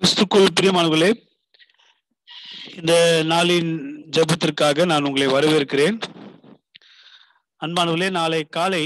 கிறிஸ்துக்குள் பிரியமானவர்களே இந்த நாளின் ஜெபத்திற்காக நான் உங்களை வரவேற்கிறேன் அன்பானவர்களே நாளை காலை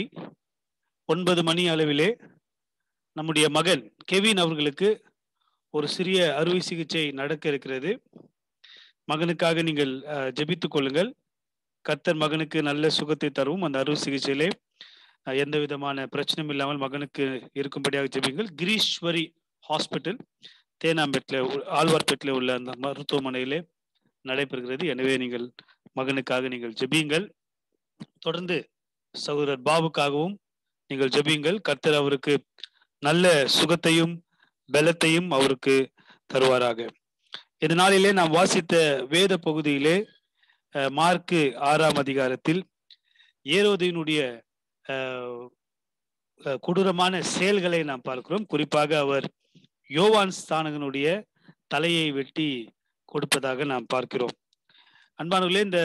ஒன்பது மணி அளவிலே நம்முடைய மகன் கெவின் அவர்களுக்கு ஒரு சிறிய அறுவை சிகிச்சை நடக்க இருக்கிறது மகனுக்காக நீங்கள் அஹ், ஜெபித்துக் கொள்ளுங்கள் கர்த்தர் மகனுக்கு நல்ல சுகத்தை தருவும் அந்த அறுவை சிகிச்சையிலே அஹ், எந்த விதமான பிரச்சனையும் இல்லாமல் மகனுக்கு இருக்கும்படியாக ஜெபிங்கள் கிரீஸ்வரி ஹாஸ்பிட்டல் தேனாம்பேட்டில் ஆழ்வார்பேட்டில் உள்ள அந்த மருத்துவமனையிலே நடைபெறுகிறது எனவே நீங்கள் மகனுக்காக நீங்கள் ஜெபியுங்கள் தொடர்ந்து சகோதரர் பாபுக்காகவும் நீங்கள் ஜெபியுங்கள் கர்த்தர் அவருக்கு நல்ல சுகத்தையும் பலத்தையும் அவருக்கு தருவாராக இந்த நாளிலே நாம் வாசித்த வேத பகுதியிலே அஹ், மார்க்கு ஆறாம் அதிகாரத்தில் ஏரோதினுடைய அஹ், அஹ், கொடூரமான செயல்களை நாம் பார்க்கிறோம் குறிப்பாக அவர் யோவான் ஸ்தானகனுடைய தலையை வெட்டி கொடுப்பதாக நாம் பார்க்கிறோம் அன்பானவர்களே இந்த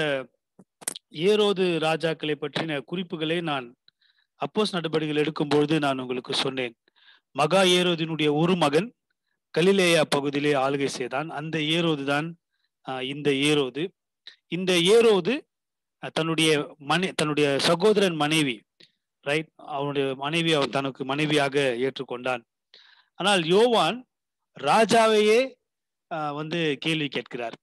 ஏரோது ராஜாக்களை பற்றின குறிப்புகளை நான் அப்போஸ் நடவடிக்கைகள் எடுக்கும்பொழுது நான் உங்களுக்கு சொன்னேன் மகா ஏரோதினுடைய ஒரு மகன் கலிலேயா பகுதியிலே ஆளுகை செய்தான் அந்த ஏரோது தான் ஆஹ், இந்த ஏரோது இந்த ஏரோது அஹ், தன்னுடைய மனை தன்னுடைய சகோதரன் மனைவி ரைட் அவனுடைய மனைவி அவன் தனக்கு மனைவியாக ஏற்றுக்கொண்டான் ஆனால் யோவான் ராஜாவையே ஆஹ், வந்து கேள்வி கேட்கிறார்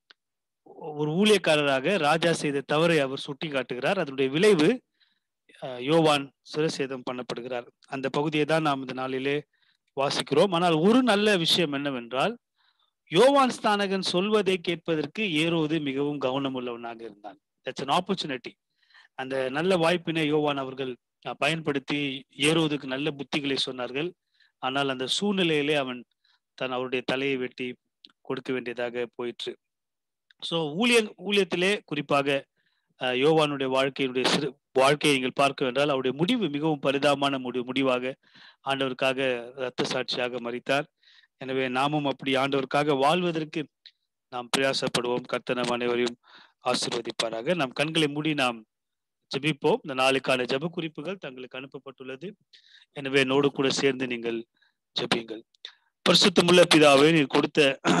ஒரு ஊழியக்காரராக ராஜா செய்த தவறை அவர் சுட்டி காட்டுகிறார் அதனுடைய விளைவு ஆஹ், யோவான் சிரசேதம் பண்ணப்படுகிறார் அந்த பகுதியை தான் நாம் இந்த நாளிலே வாசிக்கிறோம் ஆனால் ஒரு நல்ல விஷயம் என்னவென்றால் யோவான் ஸ்தானகன் சொல்வதை கேட்பதற்கு ஏறுவது மிகவும் கவனம் உள்ளவனாக இருந்தான் தட்ஸ் an ஆப்பர்ச்சுனிட்டி அந்த நல்ல வாய்ப்பினை யோவான் அவர்கள் அஹ், பயன்படுத்தி ஏறுவதற்கு நல்ல புத்திகளை சொன்னார்கள் ஆனால் அந்த சூழ்நிலையிலே அவன் தன் அவருடைய தலையை வெட்டி கொடுக்க வேண்டியதாக போயிற்று ஸோ ஊழிய ஊழியத்திலே குறிப்பாக அஹ், யோவானுடைய வாழ்க்கையினுடைய சிறு வாழ்க்கையை நீங்கள் பார்க்க வேண்டால் அவருடைய முடிவு மிகவும் பரிதாபமான முடிவு முடிவாக ஆண்டவருக்காக இரத்த சாட்சியாக மறித்தார் எனவே நாமும் அப்படி ஆண்டவருக்காக வாழ்வதற்கு நாம் பிரயாசப்படுவோம் கர்த்தர் நம் அனைவரையும் ஆசீர்வதிப்பாராக நம் கண்களை மூடி நாம் ஜெபிப்போம் இந்த நாளுக்கான ஜெப குறிப்புகள் தங்களுக்கு அனுப்பப்பட்டுள்ளது எனவே என்னோடு கூட சேர்ந்து நீங்கள் ஜெபியுங்கள் பரிசுத்தமுள்ள பிதாவே நீர் கொடுத்த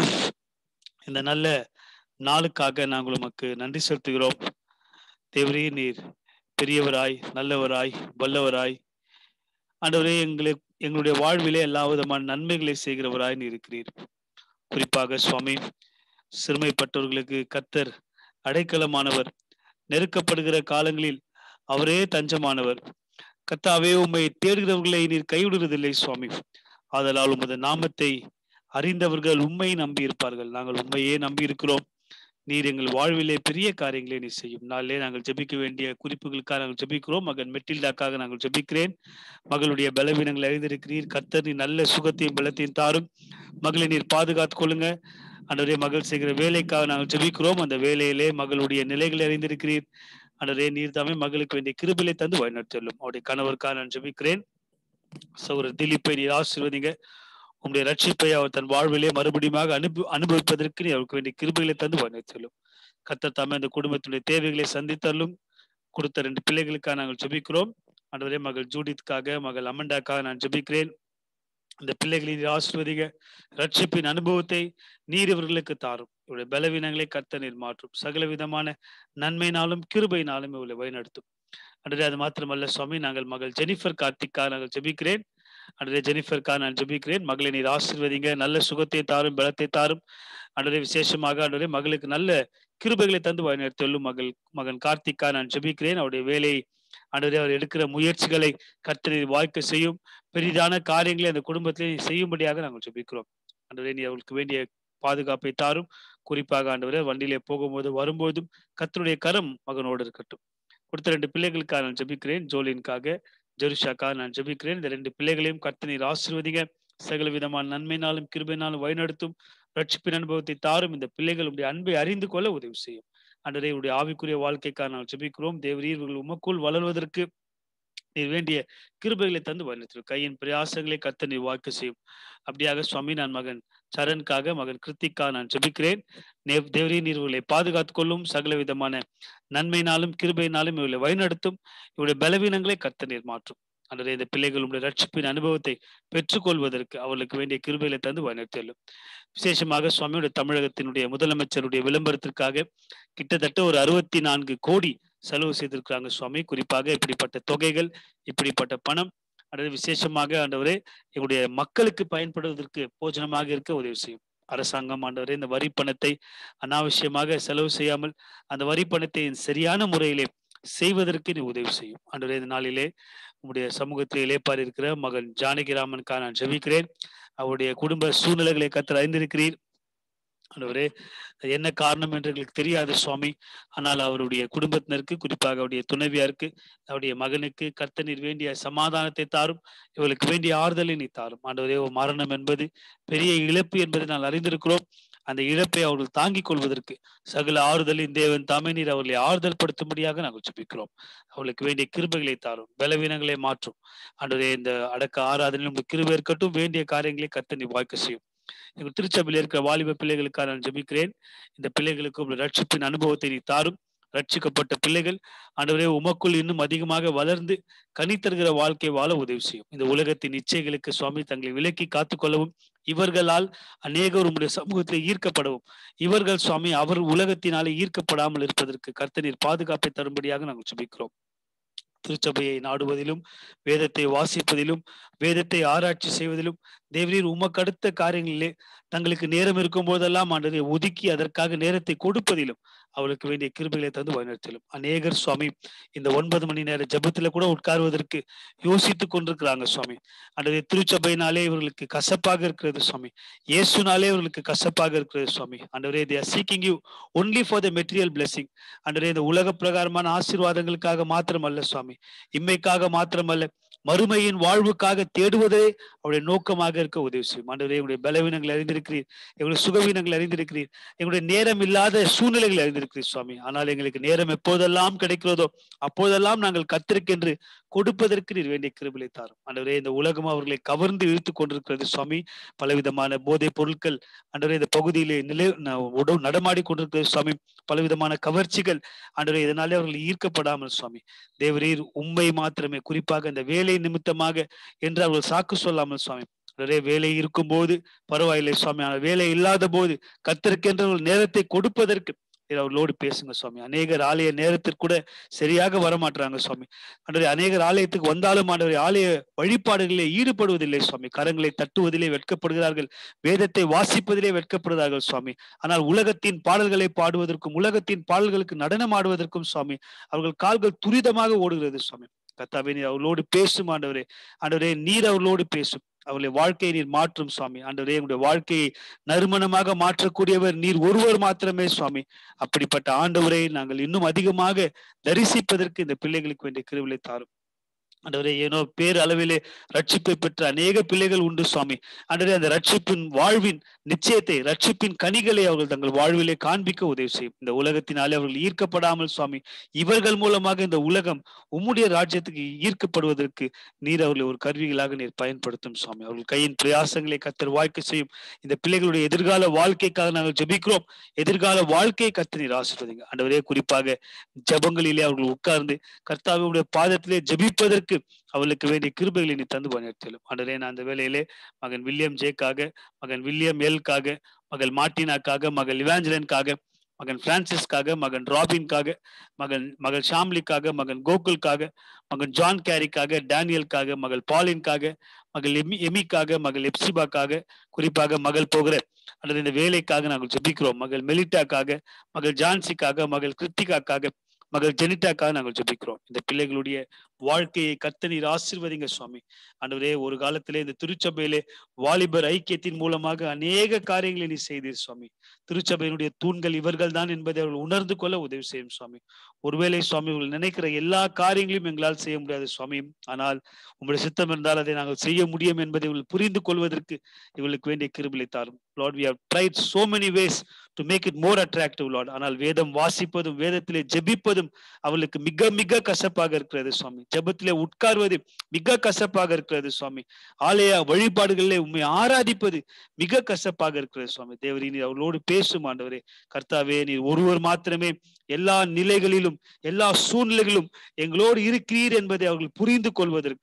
இந்த நல்ல நாளுக்காக நாங்கள் உமக்கு நன்றி செலுத்துகிறோம் தேவரே நீர் பெரியவராய் நல்லவராய் வல்லவராய் ஆண்டவரே எங்களை எங்களுடைய வாழ்விலே எல்லா விதமான நன்மைகளை செய்கிறவராய் நீர் இருக்கிறீர் குறிப்பாக சுவாமி சிறுமைப்பட்டவர்களுக்கு கத்தர் அடைக்கலமானவர் நெருக்கப்படுகிற காலங்களில் அவரே தஞ்சமானவர் கத்தாவே உம்மை தேடுகிறவர்களை நீர் கைவிடுவதில்லை சுவாமி ஆதலால் உமது நாமத்தை அறிந்தவர்கள் உண்மையை நம்பி இருப்பார்கள் நாங்கள் உண்மையே நம்பி இருக்கிறோம் நீர் எங்கள் வாழ்விலே பெரிய காரியங்களை நீ செய்யும் நாளிலே நாங்கள் ஜெபிக்க வேண்டிய குறிப்புகளுக்காக நாங்கள் ஜெபிக்கிறோம் மகன் மெட்டில்டாக்காக நாங்கள் ஜெபிக்கிறேன் மகளுடைய பலவீனங்களை அறிந்திருக்கிறீர் கர்த்தர் நீ நல்ல சுகத்தையும் பலத்தையும் தாரும் மகளை நீர் பாதுகாத்துக் கொள்ளுங்க அன்றரே மகள் செய்கிற வேலைக்காக நாங்கள் ஜெபிக்கிறோம் அந்த வேலையிலே மகளுடைய நிலைகளை அறிந்திருக்கிறீர் அன்றரே நீர் தாமே மகளுக்கு வேண்டிய கிருபிலை தந்து வழிநடத்தலும் அவருடைய கணவருக்காக நான் ஜெபிக்கிறேன் சௌரர் திலீப்பை நீர் ஆசீர்வதிங்க உங்களுடைய ரட்சிப்பை அவர் தன் வாழ்விலே மறுபடியும் அனுபவி அனுபவிப்பதற்கு நீ அவருக்கு வேண்டிய கிருபைகளை தந்து வழிநடத்தலும் கர்த்தர் தாமே அந்த குடும்பத்தினுடைய தேவைகளை சந்தித்தள்ளும் கொடுத்த ரெண்டு பிள்ளைகளுக்காக நாங்கள் ஜெபிக்கிறோம் அன்றவரே மகள் ஜூடித்காக மகள் அமண்டாக்காக நான் ஜெபிக்கிறேன் இந்த பிள்ளைகளின் ஆசிர்வதிக ரட்சிப்பின் அனுபவத்தை நீர் இவர்களுக்கு தாரும் இவருடைய பலவீனங்களை கர்த்த நீர் மாற்றும் சகல விதமான நன்மையினாலும் கிருபையினாலும் இவர்களை வழிநடத்தும் அன்றே அது மாத்திரமல்ல சுவாமி நாங்கள் மகள் ஜெனிஃபர் கார்த்திக்காக நாங்கள் ஜெபிக்கிறேன் அன்றே ஜெனிஃபருக்காக நான் ஜெபிக்கிறேன் மகளை நீர் ஆசிர்வதிங்க நல்ல சுகத்தை தாரும் பலத்தை தாரும் அன்றே விசேஷமாக அன்றே மகளுக்கு நல்ல கிருபைகளை தந்து வழிநடத்தியுள்ளும் மகள் மகன் கார்த்திக்கா நான் ஜெபிக்கிறேன் அவருடைய வேலையை அன்றே அவர் எடுக்கிற முயற்சிகளை கர்த்தரை வாய்க்க செய்யும் பெரிதான காரியங்களை அந்த குடும்பத்திலே நீ செய்யும்படியாக நாங்கள் ஜெபிக்கிறோம் அன்றே நீ அவர்களுக்கு வேண்டிய பாதுகாப்பை தாரும் குறிப்பாக ஆண்டவரே வண்டியிலே போகும்போது வரும்போதும் கர்த்தருடைய கரம் மகனோடு இருக்கட்டும் கொடுத்த ரெண்டு பிள்ளைகளுக்காக நான் ஜெபிக்கிறேன் ஜோலினுக்காக ஜெருஷாக்காக நான் ஜெபிக்கிறேன் இந்த ரெண்டு பிள்ளைகளையும் கர்த்தனீர் ஆசீர்வதிங்க சகல விதமான நன்மையினாலும் கிருபையினாலும் வழிநடத்தும் ரட்சிப்பின் அனுபவத்தை தாரும் இந்த பிள்ளைகள் உடைய அன்பை அறிந்து கொள்ள உதவி செய்யும் அன்றரே உடைய ஆவிக்குரிய வாழ்க்கைக்காக நாங்கள் ஜெபிக்கிறோம் தேவரீர் இவர்கள் உமக்குள் வளர்வதற்கு நீர் வேண்டிய கிருபைகளை தந்து வழிநடத்தும் கையின் பிரயாசங்களை கத்த நீர் வாக்கு செய்யும் அப்படியாக சுவாமி நான் மகன் சரணுக்காக மகன் கிருத்திக்காக நான் ஜெபிக்கிறேன் நே- தேவரீர் நீர் இவர்களை பாதுகாத்துக் கொள்ளும் சகல விதமான நன்மையினாலும் கிருபையினாலும் இவர்களை வழிநடத்தும் இவருடைய பலவீனங்களை கத்த நீர் மாற்றும் அல்லது இந்த பிள்ளைகளுடைய ரட்சிப்பின் அனுபவத்தை பெற்றுக்கொள்வதற்கு அவர்களுக்கு வேண்டிய கிருபைகளை தந்து வழிநடத்தியுள்ளோம் விசேஷமாக சுவாமியுடைய தமிழகத்தினுடைய முதலமைச்சருடைய விளம்பரத்திற்காக கிட்டத்தட்ட ஒரு அறுபத்தி நான்கு கோடி செலவு செய்திருக்கிறாங்க சுவாமி குறிப்பாக இப்படிப்பட்ட தொகைகள் இப்படிப்பட்ட பணம் அல்லது விசேஷமாக ஆண்டவரே எங்களுடைய மக்களுக்கு பயன்படுவதற்கு போஜனமாக இருக்க உதவி செய்யும் அரசாங்கம் ஆண்டவரே இந்த வரி பணத்தை அனாவசியமாக செலவு செய்யாமல் அந்த வரி பணத்தை சரியான முறையிலே செய்வதற்கு நீ உதவி செய்யும் ஆண்டவரே இந்த நாளிலே உங்களுடைய சமூகத்தில் இளைப்பார் இருக்கிற மகன் ஜானகிராமனுக்காக நான் ஜெபிக்கிறேன் அவருடைய குடும்ப சூழ்நிலைகளை கத்தர் அறிந்திருக்கிறீர் ஆண்டவரே என்ன காரணம் என்று எங்களுக்கு தெரியாது சுவாமி ஆனால் அவருடைய குடும்பத்தினருக்கு குறிப்பாக அவருடைய துணைவியாருக்கு அவருடைய மகனுக்கு கர்த்தனீர் வேண்டிய சமாதானத்தை தாரும் இவர்களுக்கு வேண்டிய ஆறுதலை நீ தாரும் ஆண்டவரே மரணம் என்பது பெரிய இழப்பு என்பதை நான் அறிந்திருக்கிறோம் அந்த இழப்பை அவர்கள் தாங்கிக் கொள்வதற்கு சகல ஆறுதலின் தேவன் தாமே நீர் அவர்களை ஆறுதல் படுத்தும்படியாக நாங்கள் ஜெபிக்கிறோம் அவர்களுக்கு வேண்டிய கிருபைகளை தாரும் பலவீனங்களை மாற்றும் ஆண்டவரே இந்த அடக்க ஆராதனையில் உங்களுக்கு கிருபை இருக்கட்டும் வேண்டிய காரியங்களை கர்த்த நீ வாய்க்க செய்யும் எங்கள் திருச்சபையில் இருக்கிற வாலிப பிள்ளைகளுக்காக நான் ஜெபிக்கிறேன் இந்த பிள்ளைகளுக்கு ஒரு ரட்சிப்பின் அனுபவத்தை நீ தாரும் ரட்சிக்கப்பட்ட பிள்ளைகள் ஆண்டவரே உமக்குள் இன்னும் அதிகமாக வளர்ந்து கனித்தருகிற வாழ்க்கை வாழ உதவி செய்யும் இந்த உலகத்தின் இச்சைகளுக்கு சுவாமி தங்களை விலக்கி காத்துக்கொள்ளவும் இவர்களால் அநேகர் உங்களுடைய சமூகத்தில் ஈர்க்கப்படவும் இவர்கள் சுவாமி அவர் உலகத்தினாலே ஈர்க்கப்படாமல் இருப்பதற்கு கர்த்தநீர் பாதுகாப்பை தரும்படியாக நாங்கள் ஜெபிக்கிறோம் திருச்சபையை நாடுவதிலும் வேதத்தை வாசிப்பதிலும் வேதத்தை ஆராய்ச்சி செய்வதிலும் தேவரீர் உமக்கு அடுத்த காரியங்களிலே தங்களுக்கு நேரம் இருக்கும் போதெல்லாம் ஆண்டதை ஒதுக்கி அதற்காக நேரத்தை கொடுப்பதிலும் அவளுக்கு வேண்டிய கிருபைகளை தந்து வழிநடத்திலும் அநேகர் சுவாமி இந்த ஒன்பது மணி நேர ஜபத்துல கூட உட்காருவதற்கு யோசித்துக் கொண்டிருக்கிறாங்க சுவாமி அன்றைய திருச்சபையினாலே இவர்களுக்கு கசப்பாக இருக்கிறது சுவாமி இயேசுனாலே இவர்களுக்கு கசப்பாக இருக்கிறது சுவாமி அன்றவரே they are seeking you only for the material blessing அன்றவரே இந்த உலக பிரகாரமான ஆசீர்வாதங்களுக்காக மாத்திரமல்ல சுவாமி இம்மைக்காக மாத்திரமல்ல மறுமையின் வாழ்வுக்காக தேடுவதே அவருடைய நோக்கமாக இருக்க உதவி செய்யும் ஆண்டவரே எங்களுடைய பலவீனங்களை அறிந்திருக்கிறீர் எங்களுடைய சுகவீனங்களை அறிந்திருக்கிறீர் எங்களுடைய நேரம் இல்லாத சூழ்நிலைகளை அறிந்திருக்கிறீர் சுவாமி ஆனால் எங்களுக்கு நேரம் எப்போதெல்லாம் கிடைக்கிறதோ அப்போதெல்லாம் நாங்கள் கத்திருக்கென்று கொடுப்பதற்கு நீர் வேண்டிய கிருபிலை தாரும் ஆண்டவரே இந்த உலகம் அவர்களை கவர்ந்து இழுத்து கொண்டிருக்கிறது சுவாமி பலவிதமான போதைப் பொருட்கள் ஆண்டவரே இந்த பகுதியிலே நிலை உடவு நடமாடி கொண்டிருக்கிறது சுவாமி பலவிதமான கவர்ச்சிகள் ஆண்டவரே இதனாலே அவர்கள் ஈர்க்கப்படாமல் சுவாமி தேவரீர் உண்மை மாத்திரமே குறிப்பாக இந்த வேலை நிமித்தமாக என்று அவர்கள் சாக்கு சொல்லாமல் சுவாமி நிறைய வேலை இருக்கும் போது பரவாயில்லை சுவாமி ஆனால் வேலை இல்லாத போது கத்திருக்கின்ற ஒரு நேரத்தை கொடுப்பதற்கு அவர்களோடு பேசுங்க சுவாமி அநேகர் ஆலய நேரத்திற்கு கூட சரியாக வரமாட்டாங்க சுவாமி ஆண்டவரே அநேகர் ஆலயத்துக்கு வந்தாலும் ஆண்டவரே ஆலய வழிபாடுகளிலே ஈடுபடுவதில்லை சுவாமி கரங்களை தட்டுவதிலே வெட்கப்படுகிறார்கள் வேதத்தை வாசிப்பதிலே வெட்கப்படுகிறார்கள் சுவாமி ஆனால் உலகத்தின் பாடல்களை பாடுவதற்கும் உலகத்தின் பாடல்களுக்கு நடனம் ஆடுவதற்கும் சுவாமி அவர்கள் கால்கள் துரிதமாக ஓடுகிறது சுவாமி கத்தாவே நீர் அவர்களோடு பேசும் ஆண்டவரே ஆண்டவரே நீர் அவர்களோடு பேசும் அவருடைய வாழ்க்கையை நீர் மாற்றும் சுவாமி ஆண்டவரே எங்களுடைய வாழ்க்கையை நறுமணமாக மாற்றக்கூடியவர் நீர் ஒருவர் மாத்திரமே சுவாமி அப்படிப்பட்ட ஆண்டவரை நாங்கள் இன்னும் அதிகமாக தரிசிப்பதற்கு இந்த பிள்ளைகளுக்கு வேண்டிய கிருவிலை தாரும் ஆண்டவரே ஏனோ பேர் அளவிலே ரட்சிப்பை பெற்ற அநேக பிள்ளைகள் உண்டு சுவாமி ஆண்டவரே அந்த ரட்சிப்பின் வாழ்வின் நிச்சயத்தை ரட்சிப்பின் கனிகளை அவர்கள் தங்கள் வாழ்விலே காண்பிக்க உதவி செய்யும் இந்த உலகத்தினாலே அவர்கள் ஈர்க்கப்படாமல் சுவாமி இவர்கள் மூலமாக இந்த உலகம் உம்முடைய ராஜ்யத்துக்கு ஈர்க்கப்படுவதற்கு நீர் அவர்களை ஒரு கருவிகளாக நீர் பயன்படுத்தும் சுவாமி அவர்கள் கையின் பிரயாசங்களை கத்தர் வாய்க்க செய்யும் இந்த பிள்ளைகளுடைய எதிர்கால வாழ்க்கைக்காக நாங்கள் ஜெபிக்கிறோம் எதிர்கால வாழ்க்கையை கத்து நீர் ஆசிர்வதிங்க ஆண்டவரே குறிப்பாக ஜபங்களிலே அவர்கள் உட்கார்ந்து கர்த்தாவுடைய பாதத்திலே ஜபிப்பதற்கு அவளுக்கு வேண்டிய கிருபைகளை நீ தந்து பணியாற்றிலும் ஆண்டரே நான் அந்த வேலையிலே மகன் வில்லியம் ஜேக்காக மகன் வில்லியம் எல்காக மகள் மார்டினாக்காக மகள் இவாஞ்சலனுக்காக மகன் பிரான்சிஸ்காக மகன் ராபின்காக மகன் மகள் ஷாம்லிக்காக மகன் கோகுல்காக மகன் ஜான் கேரிக்காக டேனியலுக்காக மகள் பாலின்காக மகள் எமி எமிக்காக மகள் எப்சிபாக்காக குறிப்பாக மகள் போகிற அல்லது இந்த வேலைக்காக நாங்கள் ஜெபிக்கிறோம் மகள் மெலிட்டாக்காக மகள் ஜான்சிக்காக மகள் கிருத்திகாக்காக மகள் ஜெனிட்டாக்காக நாங்கள் ஜெபிக்கிறோம் இந்த பிள்ளைகளுடைய வாழ்க்கையை கத்த நீர் ஆசிர்வதிங்க சுவாமி ஆண்டவரே ஒரு காலத்திலே இந்த திருச்சபையிலே வாலிபர் ஐக்கியத்தின் மூலமாக அநேக காரியங்களை நீ செய்தீர் சுவாமி திருச்சபையினுடைய தூண்கள் இவர்கள் தான் என்பதை அவர்கள் உணர்ந்து கொள்ள உதவி செய்யும் சுவாமி ஒருவேளை சுவாமி இவர்கள் நினைக்கிற எல்லா காரியங்களையும் எங்களால் செய்ய முடியாது சுவாமி ஆனால் உங்களுடைய சித்தம் இருந்தால் அதை நாங்கள் செய்ய முடியும் என்பதை இவர்கள் புரிந்து கொள்வதற்கு இவர்களுக்கு வேண்டிய கிருபிலை தாரும் Lord we have tried so many ways to make it more attractive Lord ஆனால் வேதம் வாசிப்பதும் வேதத்திலே ஜெபிப்பதும் அவளுக்கு மிக மிக கசப்பாக இருக்கிறது சுவாமி ஜெபத்திலே உட்கார்வது மிக கசப்பாக இருக்கிறது சுவாமி ஆலய வழிபாடுகளிலே உண்மை ஆராதிப்பது மிக கசப்பாக இருக்கிறது சுவாமி தேவரி நீர் அவர்களோடு பேசும் ஆண்டவரே கர்த்தாவே நீர் ஒருவர் மாத்திரமே எல்லா நிலைகளிலும் எல்லா சூழ்நிலைகளிலும் எங்களோடு இருக்கிறீர் என்பதை அவர்கள் புரிந்து கொள்வதற்கு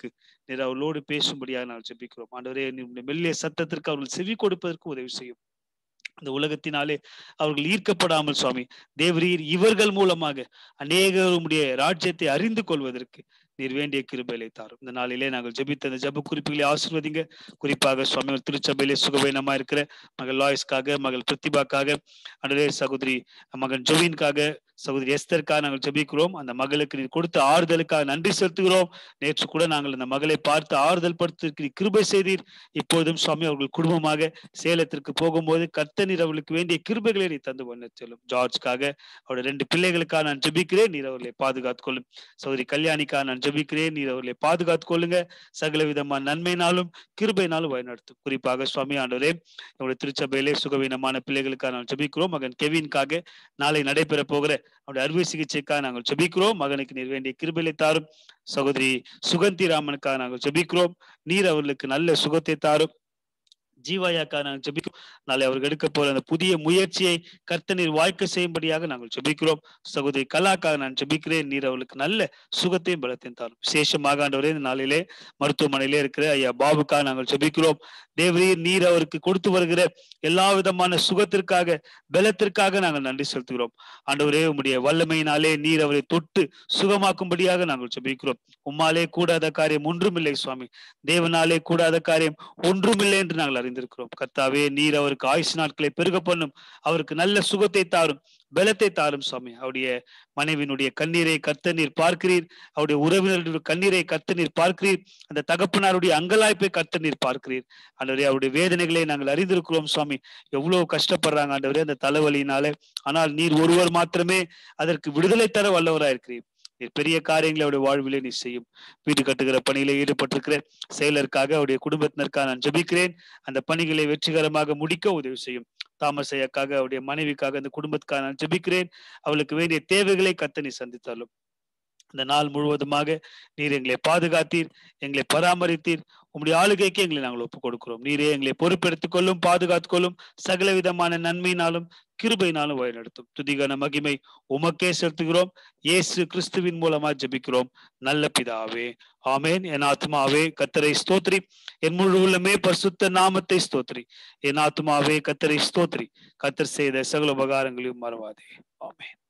நீர் அவர்களோடு பேசும்படியாக நாங்கள் ஜெபிக்கிறோம் ஆண்டவரே நீ மெல்லிய சத்தத்திற்கு அவர்கள் செவி கொடுப்பதற்கு உதவி செய்யும் இந்த உலகத்தினாலே அவர்கள் ஈர்க்கப்படாமல் சுவாமி தேவரீர் இவர்கள் மூலமாக அநேகருடைய ராஜ்யத்தை அறிந்து கொள்வதற்கு நீர் வேண்டிய கிருபைகளை தாரும் இந்த நாளிலே நாங்கள் ஜெபித்த இந்த ஜெப குறிப்புகளை ஆசிர்வதிங்க குறிப்பாக சுவாமி திருச்சபையிலே சுகவீனமா இருக்கிற மகள் லாய்ஸ்க்காக மகள் பிரதிபாக்காக அன்றே சகோதரி மகன் ஜொவின்காக சகோதரி எஸ்தருக்காக நாங்கள் ஜெபிக்கிறோம் அந்த மகளுக்கு நீர் கொடுத்த ஆறுதலுக்காக நன்றி செலுத்துகிறோம் நேற்று கூட நாங்கள் அந்த மகளை பார்த்து ஆறுதல் படுத்திற்கு கிருபை செய்தீர் இப்போதும் சுவாமி அவர்கள் குடும்பமாக சேலத்திற்கு போகும்போது கர்த்த நீர் அவர்களுக்கு வேண்டிய கிருபைகளை நீ தந்து பண்ண செல்லும் ஜார்ஜ்காக அவருடைய ரெண்டு பிள்ளைகளுக்காக நான் ஜெபிக்கிறேன் நீர் அவர்களை பாதுகாத்துக் கொள்ளும் சகோதரி கல்யாணிக்காக நான் ஜெபிக்கிறேன் நீர் அவர்களை பாதுகாத்துக் கொள்ளுங்க சகல விதமான நன்மைனாலும் கிருபைனாலும் வழிநடத்தும் குறிப்பாக சுவாமி ஆண்டவரே நம்முடைய திருச்சபையிலே சுகவீனமான பிள்ளைகளுக்காக நான் ஜெபிக்கிறோம் மகன் கெவின்காக நாளை நடைபெற போகிற அவருடைய அறுவை சிகிச்சைக்காக நாங்கள் ஜெபிக்கிறோம் மகனுக்கு நீர் வேண்டிய கிருபையை தாரும் சகோதரி சுகந்தி ராமனுக்காக நாங்கள் ஜெபிக்கிறோம் நீர் அவர்களுக்கு நல்ல சுகத்தை தாரும் ஜீவாயாக்கா நாங்கள் ஜெபிக்கிறோம் நாளை அவர்கள் எடுக்க போற அந்த புதிய முயற்சியை கர்த்த நீர் வாய்க்க செய்யும்படியாக நாங்கள் ஜெபிக்கிறோம் சகோதரி கலாக்காக நான் ஜெபிக்கிறேன் நீர் அவளுக்கு நல்ல சுகத்தையும் பலத்தையும் தாரும் விசேஷமாக ஆண்டவரே இந்த நாளிலே மருத்துவமனையிலே இருக்கிற ஐயா பாபுக்காக நாங்கள் ஜெபிக்கிறோம் தேவரீர் நீர் அவருக்கு கொடுத்து வருகிற எல்லா விதமான சுகத்திற்காக பலத்திற்காக நாங்கள் நன்றி செலுத்துகிறோம் ஆண்டவரே உம்முடைய வல்லமையினாலே நீர் அவரை தொட்டு சுகமாக்கும்படியாக நாங்கள் ஜெபிக்கிறோம் உம்மாலே கூடாத காரியம் ஒன்றுமில்லை சுவாமி தேவனாலே கூடாத காரியம் ஒன்றுமில்லை என்று நாங்கள் அறிந்திருக்கிறோம் கர்த்தாவே நீர் அவருக்கு ஆயுசு நாட்களை பெருக பண்ணும் அவருக்கு நல்ல சுகத்தை தாரும் பலத்தை தாரும் சுவாமி அவருடைய மனைவியினுடைய கண்ணீரை கத்த நீர் பார்க்கிறீர் அவருடைய உறவினர்களுடைய கண்ணீரை கத்த நீர் பார்க்கிறீர் அந்த தகப்பனாருடைய அங்கலாய்ப்பை கத்த நீர் பார்க்கிறீர் ஆண்டவரே அவருடைய வேதனைகளை நாங்கள் அறிந்திருக்கிறோம் சுவாமி எவ்வளவு கஷ்டப்படுறாங்க ஆண்டவரே அந்த தலைவலியினாலே ஆனால் நீர் ஒருவர் மாத்திரமே அதற்கு விடுதலை தர வல்லவராக இருக்கிறீர் நீர் பெரிய காரியங்களை அவருடைய வாழ்விலே நீ செய்யும் வீடு கட்டுகிற பணியில ஈடுபட்டிருக்கிற செயலருக்காக அவருடைய குடும்பத்தினருக்காக நான் ஜெபிக்கிறேன் அந்த பணிகளை வெற்றிகரமாக முடிக்க உதவி செய்யும் தாமஸ் ஐயாக்காக அவருடைய மனைவிக்காக அந்த குடும்பத்துக்காக நான் ஜெபிக்கிறேன் அவளுக்கு வேண்டிய தேவைகளை கத்த நீ சந்தித்தாலும் இந்த நாள் முழுவதுமாக நீர் எங்களை பாதுகாத்தீர் எங்களை பராமரித்தீர் உம்முடைய ஆளுகைக்கு எங்களை நாங்கள் ஒப்புக் கொடுக்கிறோம் நீரே எங்களை பொறுப்பெடுத்துக் கொள்ளும் பாதுகாத்துக் கொள்ளும் சகல விதமான நன்மையினாலும் கிருபையினாலும் வழிநடத்தும் துதிகன மகிமை உமக்கே செலுத்துகிறோம் இயேசு கிறிஸ்துவின் மூலமா ஜெபிக்கிறோம் நல்ல பிதாவே ஆமேன் என் ஆத்மாவே கத்தரை ஸ்தோத்ரி என் முழு உள்ளமே பரிசுத்த நாமத்தை ஸ்தோத்ரி என் ஆத்மாவே கத்தரை ஸ்தோத்ரி கத்தர் செய்த சகல உபகாரங்களையும் மறவாதே ஆமேன்